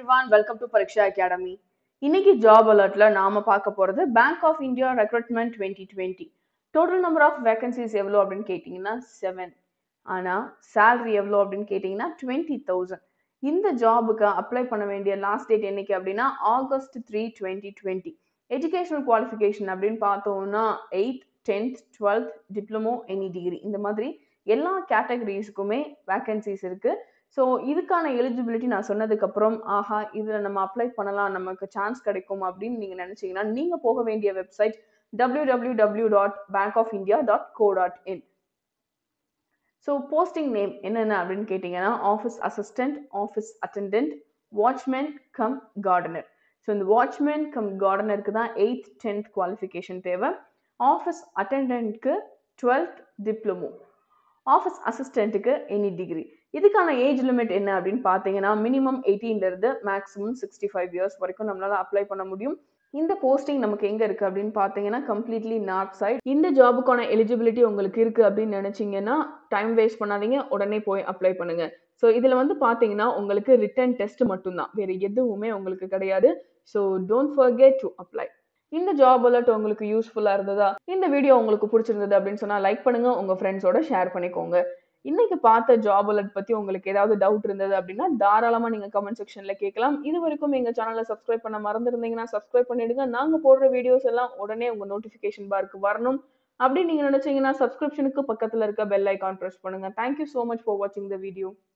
everyone welcome to Pareeksha academy இன்னைக்கு job அலர்ட்ல நாம பார்க்க போறது bank of India recruitment twenty twenty total number of vacancies எவ்வளோ அப்படின்னு கேட்டிங்கன்னா செவன் ஆனா salary எவ்வளோ அப்படின்னு கேட்டிங்கன்னா டுவெண்ட்டி தௌசண்ட் இந்த ஜாபுக்கு அப்ளை பண்ண வேண்டிய லாஸ்ட் டேட் என்னைக்கு அப்படின்னா August three twenty twenty educational qualification அப்படின்னு பார்த்தோம்னா eighth tenth twelfth diploma any degree இந்த மாதிரி எல்லா கேட்டகரிஸ்க்குமே வேகன்சிஸ் இருக்கு ஸோ இதுக்கான எலிஜிபிலிட்டி நான் சொன்னதுக்கு அப்புறம் ஆஹா இதுல நம்ம அப்ளை பண்ணலாம் நமக்கு சான்ஸ் கிடைக்கும் அப்படின்னு நீங்க நினைச்சீங்கன்னா நீங்க போக வேண்டிய website W W W dot bank of India dot co dot in so posting name என்னென்ன அப்படின்னு கேட்டிங்கன்னா office assistant office attendant watchman cum gardener so இந்த வாட்ச்மேன் கம் கார்டனருக்கு தான் எயித் டென்த் குவாலிஃபிகேஷன் தேவை ஆஃபீஸ் அட்டெண்டன்ட்க்கு டுவெல்த் டிப்ளமோ ஆஃபீஸ் அசிஸ்டண்ட்டுக்கு any degree இதுக்கான ஏஜ் லிமிட் என்ன அப்படின்னு பார்த்தீங்கன்னா மினிமம் இருந்து மேக்ஸிமம் சிக்ஸ்டி ஃபைவ் இயர்ஸ் வரைக்கும் நம்மளால அப்ளை பண்ண முடியும் இந்த போஸ்டிங் நமக்கு எங்க இருக்கு அப்படின்னு பார்த்தீங்கன்னா கம்ப்ளீட்லி நார்த் சைட் இந்த ஜாபுக்கான எலிஜிபிலிட்டி உங்களுக்கு இருக்கு அப்படின்னு நினைச்சீங்கன்னா டைம் வேஸ்ட் பண்ணாதீங்க உடனே போய் அப்ளை பண்ணுங்க ஸோ இதுல வந்து பார்த்தீங்கன்னா உங்களுக்கு ரிட்டன் டெஸ்ட் மட்டும்தான் வேற எதுவுமே உங்களுக்கு கிடையாது so don't forget to apply இந்த ஜாப் அலர்ட் உங்களுக்கு யூஸ்ஃபுல்லா இருந்ததா இந்த வீடியோ உங்களுக்கு பிடிச்சிருந்தது அப்படின்னு சொன்னா லைக் பண்ணுங்க உங்க ஃப்ரெண்ட்ஸோட ஷேர் பண்ணிக்கோங்க இன்னைக்கு பார்த்த ஜாப் அலர்ட் பத்தி உங்களுக்கு ஏதாவது டவுட் இருந்தது அப்படின்னா தாராளமா நீங்க கமெண்ட் செக்ஷன்ல கேட்கலாம் இது வரைக்கும் எங்க சேனலை சப்ஸ்கிரைப் பண்ண மறந்துருந்தீங்கன்னா சப்ஸ்கிரைப் பண்ணிடுங்க நாங்க போடுற வீடியோஸ் எல்லாம் உடனே உங்க நோட்டிபிகேஷன் பாருக்கு வரணும் அப்படி நீங்க நினைச்சீங்கன்னா சப்ஸ்கிரிப்ஷனுக்கு பக்கத்துல இருக்க பெல் ஐக்கான் பிரஸ் பண்ணுங்க தேங்க்யூ so மச் ஃபார் வாட்சிங் த வீடியோ